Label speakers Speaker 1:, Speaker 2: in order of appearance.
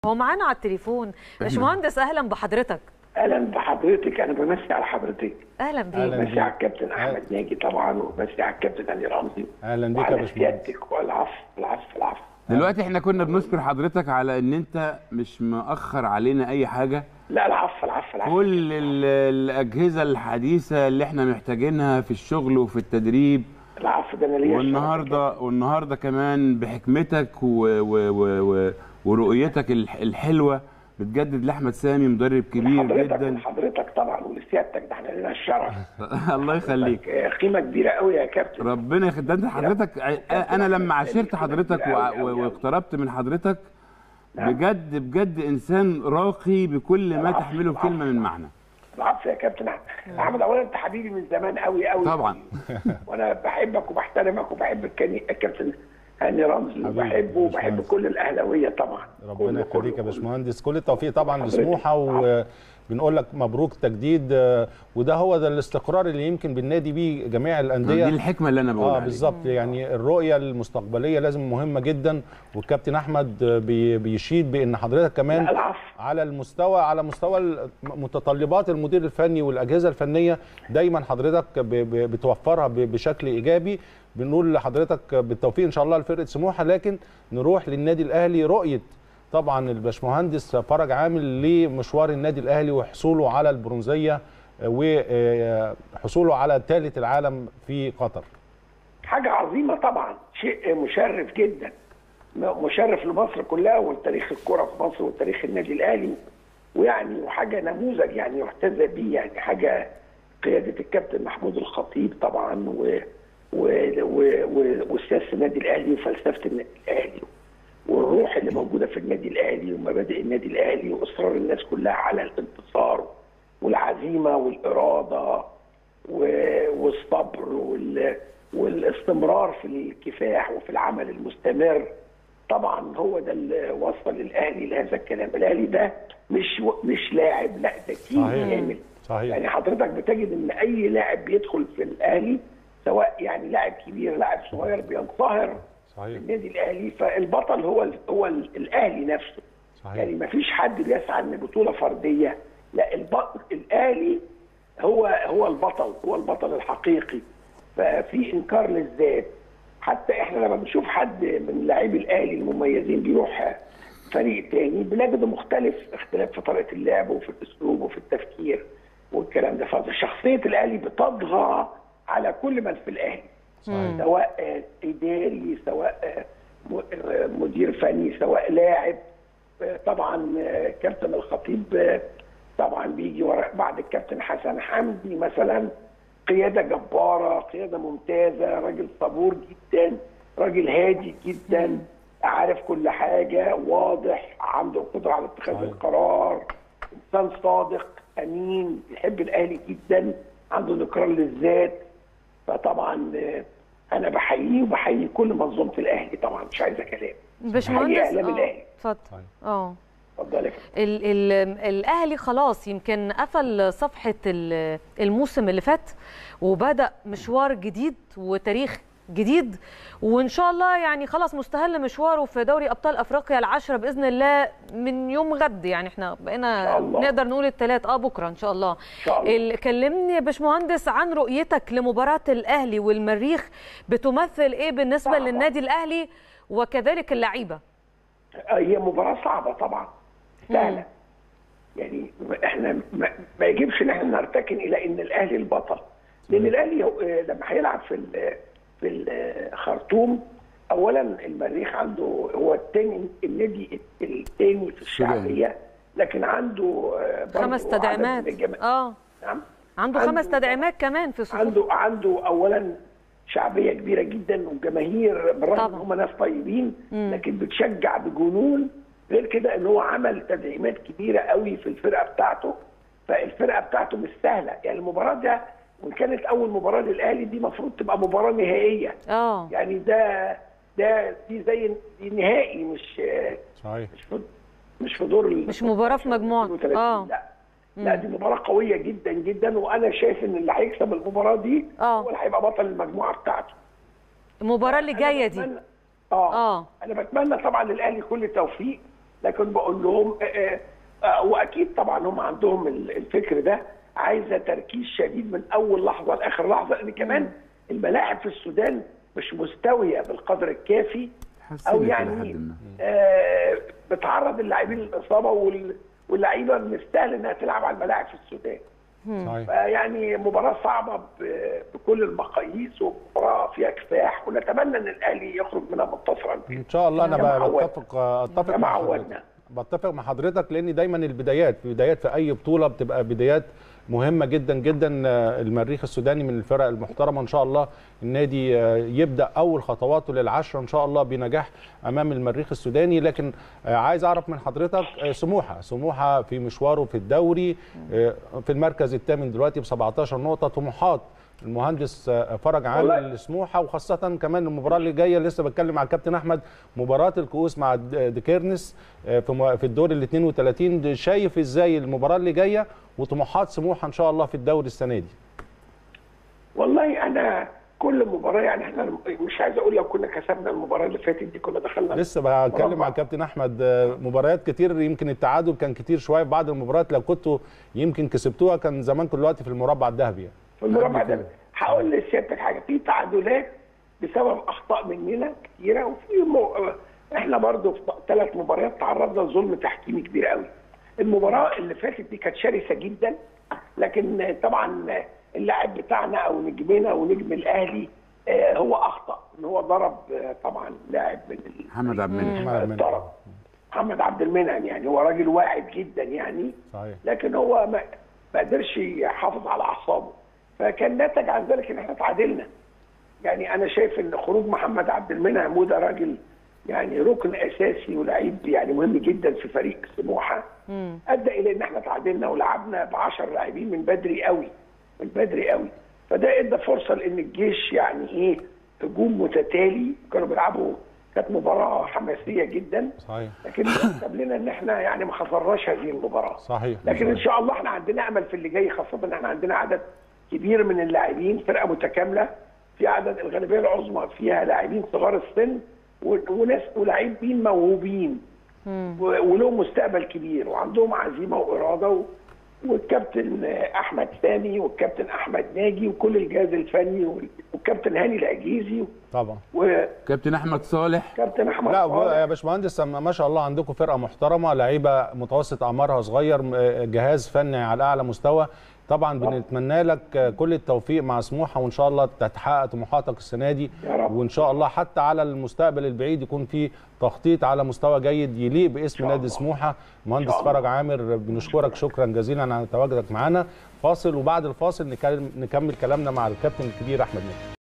Speaker 1: هو معانا على التليفون باشمهندس اهلا بحضرتك
Speaker 2: اهلا بحضرتك انا بمسي على حضرتك
Speaker 1: اهلا بيك
Speaker 3: أهلاً.
Speaker 2: بمسي على الكابتن احمد ناجي طبعا وبمسي على الكابتن علي رمزي
Speaker 3: اهلا بيك يا
Speaker 2: وعلى
Speaker 3: باشمهندس
Speaker 2: سيادتك والعفو العفو العفو
Speaker 4: دلوقتي احنا كنا بنشكر حضرتك على ان انت مش مأخر علينا اي حاجه
Speaker 2: لا العفو العفو العفو
Speaker 4: كل ال- الاجهزه الحديثه اللي احنا محتاجينها في الشغل وفي التدريب
Speaker 2: العفو ده انا ليا
Speaker 4: والنهارده والنهارده كمان بحكمتك و و و و ورؤيتك الح- الحلوه بتجدد لاحمد سامي مدرب كبير
Speaker 2: حضرتك
Speaker 4: جدا
Speaker 2: حضرتك طبعا ولسيادتك ده احنا لنا الشرف
Speaker 4: الله يخليك
Speaker 2: آه، قيمه كبيره قوي يا كابتن
Speaker 4: ربنا يخليك ده انت حضرتك انا لما عاشرت حضرتك و- و- واقتربت من حضرتك بجد بجد انسان راقي بكل ما تحمله كلمه من معنى
Speaker 2: العفو يا كابتن احمد احمد اولا انت حبيبي من زمان قوي قوي
Speaker 4: طبعا
Speaker 2: وانا بحبك وبحترمك وبحب الكني- الكابتن هاني رمزي وبحبه وبحب
Speaker 3: باشمهندس.
Speaker 2: كل الاهلاويه طبعا
Speaker 3: ربنا
Speaker 2: كله-
Speaker 3: يخليك يا
Speaker 2: كله-
Speaker 3: باشمهندس كل التوفيق طبعا
Speaker 2: حضرتك.
Speaker 3: لسموحه وبنقول لك مبروك تجديد آه، وده هو ده الاستقرار اللي يمكن بننادي بيه جميع
Speaker 4: دي
Speaker 3: الانديه
Speaker 4: الحكمه اللي انا بقول
Speaker 3: اه
Speaker 4: عليها
Speaker 3: بالظبط يعني الرؤيه المستقبليه لازم مهمه جدا والكابتن احمد آه، بي- بيشيد بان حضرتك كمان
Speaker 2: لا، العفو
Speaker 3: على المستوى على مستوى ال- متطلبات المدير الفني والاجهزه الفنيه دايما حضرتك ب- ب- بتوفرها ب- بشكل ايجابي بنقول لحضرتك بالتوفيق ان شاء الله لفرقه سموحه لكن نروح للنادي الاهلي رؤيه طبعا الباشمهندس فرج عامل لمشوار النادي الاهلي وحصوله على البرونزيه وحصوله على ثالث العالم في قطر
Speaker 2: حاجة عظيمة طبعا شيء مشرف جدا م- مشرف لمصر كلها ولتاريخ الكرة في مصر وتاريخ النادي الأهلي ويعني وحاجة نموذج يعني يحتذى به يعني حاجة قيادة الكابتن محمود الخطيب طبعا و و و و وسياسة النادي الأهلي وفلسفة النادي الأهلي والروح اللي موجودة في النادي الأهلي ومبادئ النادي الأهلي وإصرار الناس كلها على الانتصار والعزيمة والإرادة و- والصبر وال- والاستمرار في الكفاح وفي العمل المستمر طبعا هو ده اللي وصل الاهلي لهذا الكلام الاهلي ده مش مش لاعب لا ده تيم
Speaker 3: صحيح.
Speaker 2: كامل
Speaker 3: صحيح.
Speaker 2: يعني حضرتك بتجد ان اي لاعب بيدخل في الاهلي سواء يعني لاعب كبير لاعب صغير بينصهر في
Speaker 3: صحيح
Speaker 2: النادي الاهلي فالبطل هو ال- هو ال- الاهلي نفسه
Speaker 3: صحيح.
Speaker 2: يعني ما فيش حد بيسعى ان بطوله فرديه لا البطل الاهلي هو هو البطل هو البطل الحقيقي ففي انكار للذات حتى احنا لما بنشوف حد من لاعبي الاهلي المميزين بيروح فريق تاني بنجده مختلف اختلاف في طريقه اللعب وفي الاسلوب وفي التفكير والكلام ده فشخصيه الاهلي بتطغى على كل من في الاهلي
Speaker 3: صحيح.
Speaker 2: سواء آه، اداري سواء آه، م- آه، مدير فني سواء لاعب آه، طبعا آه، كابتن الخطيب آه، طبعا بيجي ورا بعد الكابتن حسن حمدي مثلا قياده جباره قياده ممتازه راجل صبور جدا راجل هادي جدا عارف كل حاجه واضح عنده القدره على اتخاذ
Speaker 3: صحيح.
Speaker 2: القرار انسان صادق امين يحب الاهلي جدا عنده ذكرى للذات فطبعا آه، انا بحييه وبحيي كل منظومه الاهلي طبعا مش عايزه كلام
Speaker 1: باشمهندس
Speaker 2: إعلام
Speaker 1: آه،
Speaker 2: الأهلي.
Speaker 1: اتفضل
Speaker 3: طيب.
Speaker 1: اه
Speaker 2: اتفضل يا فندم.
Speaker 1: ال ال الاهلي خلاص يمكن قفل صفحه ال- الموسم اللي فات وبدا مشوار جديد وتاريخ جديد وان شاء الله يعني خلاص مستهل مشواره في دوري ابطال افريقيا العشرة باذن الله من يوم غد يعني احنا
Speaker 2: إن
Speaker 1: بقينا
Speaker 2: شاء الله.
Speaker 1: نقدر نقول الثلاث اه بكره ان شاء الله
Speaker 2: شاء الله.
Speaker 1: ال- كلمني يا باشمهندس عن رؤيتك لمباراه الاهلي والمريخ بتمثل ايه بالنسبه
Speaker 2: صعبة.
Speaker 1: للنادي الاهلي وكذلك اللعيبه
Speaker 2: هي مباراة صعبة طبعا سهلة يعني احنا ما, ما يجبش ان احنا نرتكن الى ان الاهلي البطل لان الاهلي هو- آه، لما هيلعب في ال- في الخرطوم اولا المريخ عنده هو الثاني النادي الثاني في الشعبيه لكن عنده آه، برضه
Speaker 1: خمس
Speaker 2: عدد
Speaker 1: تدعيمات
Speaker 2: من الجما-
Speaker 1: اه
Speaker 2: نعم
Speaker 1: عنده
Speaker 2: عنده
Speaker 1: خمس تدعيمات كمان في صفوف
Speaker 2: عنده عنده اولا شعبيه كبيره جدا وجماهير بالرغم ان
Speaker 1: طبعا.
Speaker 2: هم ناس طيبين لكن بتشجع بجنون غير كده ان هو عمل تدعيمات كبيره قوي في الفرقه بتاعته فالفرقه بتاعته مش سهله يعني المباراه ده وان كانت اول مباراه للاهلي دي المفروض تبقى مباراه نهائيه
Speaker 1: اه
Speaker 2: يعني ده ده دي زي دي نهائي مش
Speaker 3: صحيح
Speaker 2: مش في مش في دور ال-
Speaker 1: مش مباراة في مجموعة.
Speaker 2: 32.
Speaker 1: آه.
Speaker 2: لا لا دي مباراة قوية جدا جدا وانا شايف ان اللي هيكسب المباراة دي
Speaker 1: آه.
Speaker 2: هو اللي هيبقى بطل المجموعة بتاعته
Speaker 1: المباراة اللي
Speaker 2: أنا
Speaker 1: جاية دي
Speaker 2: بتمنى- اه
Speaker 1: آه.
Speaker 2: انا بتمنى طبعا للاهلي كل التوفيق لكن بقول لهم آه، آه، آه، واكيد طبعا هم عندهم ال- الفكر ده عايزه تركيز شديد من اول لحظه لاخر لحظه لان كمان الملاعب في السودان مش مستويه بالقدر الكافي
Speaker 4: حسنت
Speaker 2: او
Speaker 4: إلى
Speaker 2: يعني
Speaker 4: حد ما.
Speaker 2: آه بتعرض اللاعبين للاصابه وال- واللعيبه مستاهل انها تلعب على الملاعب في السودان
Speaker 3: صحيح
Speaker 2: فيعني مباراة صعبة ب- بكل المقاييس ومباراة فيها كفاح ونتمنى ان الاهلي يخرج منها منتصرا
Speaker 3: ان شاء الله انا
Speaker 2: كما
Speaker 3: ب-
Speaker 2: عودنا.
Speaker 3: بتفق اتفق
Speaker 2: كما
Speaker 3: مع
Speaker 2: عودنا.
Speaker 3: حضرتك بتفق مع حضرتك لان دايما البدايات البدايات في اي بطوله بتبقى بدايات مهمه جدا جدا آه، المريخ السوداني من الفرق المحترمه ان شاء الله النادي آه، يبدا اول خطواته للعشره ان شاء الله بنجاح امام المريخ السوداني لكن آه، عايز اعرف من حضرتك آه، سموحه سموحه في مشواره في الدوري آه، في المركز الثامن دلوقتي ب 17 نقطه طموحات المهندس آه، فرج عامل
Speaker 2: والله.
Speaker 3: لسموحه وخاصه كمان المباراه اللي جايه لسه بتكلم مع الكابتن احمد مباراه الكؤوس مع د- ديكيرنس آه، في م- في الدور ال 32 شايف ازاي المباراه اللي جايه وطموحات سموحه ان شاء الله في الدوري السنه دي
Speaker 2: والله انا كل مباراة يعني احنا مش عايز اقول لو كنا كسبنا المباراة اللي فاتت دي كنا دخلنا
Speaker 3: لسه بتكلم
Speaker 2: مربع.
Speaker 3: مع الكابتن احمد آه، مباريات كتير يمكن التعادل كان كتير شويه في بعض المباريات لو كنتوا يمكن كسبتوها كان زمانكم دلوقتي في المربع الذهبي يعني.
Speaker 2: في المربع ده هقول لسيادتك حاجه في تعادلات بسبب اخطاء مننا كتيره وفي مو... احنا برضو في ثلاث مباريات تعرضنا لظلم تحكيمي كبير قوي المباراه اللي فاتت دي كانت شرسه جدا لكن طبعا اللاعب بتاعنا او نجمنا ونجم الاهلي آه، هو اخطا ان هو ضرب آه، طبعا لاعب من ال-
Speaker 4: محمد عبد المنعم
Speaker 3: محمد عبد المنعم.
Speaker 2: ضرب محمد عبد المنعم يعني هو راجل واعد جدا يعني
Speaker 3: صحيح
Speaker 2: لكن هو ما ما قدرش يحافظ على اعصابه فكان نتج عن ذلك ان احنا تعادلنا يعني انا شايف ان خروج محمد عبد المنعم وده راجل يعني ركن اساسي ولعيب يعني مهم جدا في فريق سموحه ادى الى ان احنا تعادلنا ولعبنا ب 10 لاعبين من بدري قوي من بدري قوي فده ادى فرصه لان الجيش يعني ايه هجوم متتالي كانوا بيلعبوا كانت مباراه حماسيه جدا
Speaker 3: صحيح
Speaker 2: لكن يحسب لنا ان احنا يعني ما خسرناش هذه المباراه
Speaker 3: صحيح
Speaker 2: لكن ان شاء الله احنا عندنا امل في اللي جاي خاصه ان احنا عندنا عدد كبير من اللاعبين فرقه متكامله في عدد الغالبيه العظمى فيها لاعبين صغار السن و- وناس ولاعبين موهوبين و- ولهم مستقبل كبير وعندهم عزيمه واراده و- والكابتن احمد سامي والكابتن احمد ناجي وكل الجهاز الفني وال- والكابتن هاني العجيزي
Speaker 3: طبعا
Speaker 2: وكابتن
Speaker 4: كابتن احمد صالح
Speaker 2: احمد
Speaker 3: لا
Speaker 2: صالح.
Speaker 3: يا باشمهندس ما شاء الله عندكم فرقه محترمه لعيبه متوسط اعمارها صغير م- جهاز فني على اعلى مستوى طبعا بنتمنى لك كل التوفيق مع سموحه وان شاء الله تتحقق طموحاتك السنه دي
Speaker 2: يا رب.
Speaker 3: وان شاء الله حتى على المستقبل البعيد يكون في تخطيط على مستوى جيد يليق باسم
Speaker 2: شاء
Speaker 3: نادي
Speaker 2: الله.
Speaker 3: سموحه مهندس
Speaker 2: شاء الله.
Speaker 3: فرج عامر بنشكرك شكرا جزيلا على تواجدك معنا فاصل وبعد الفاصل نكلم- نكمل كلامنا مع الكابتن الكبير احمد نجم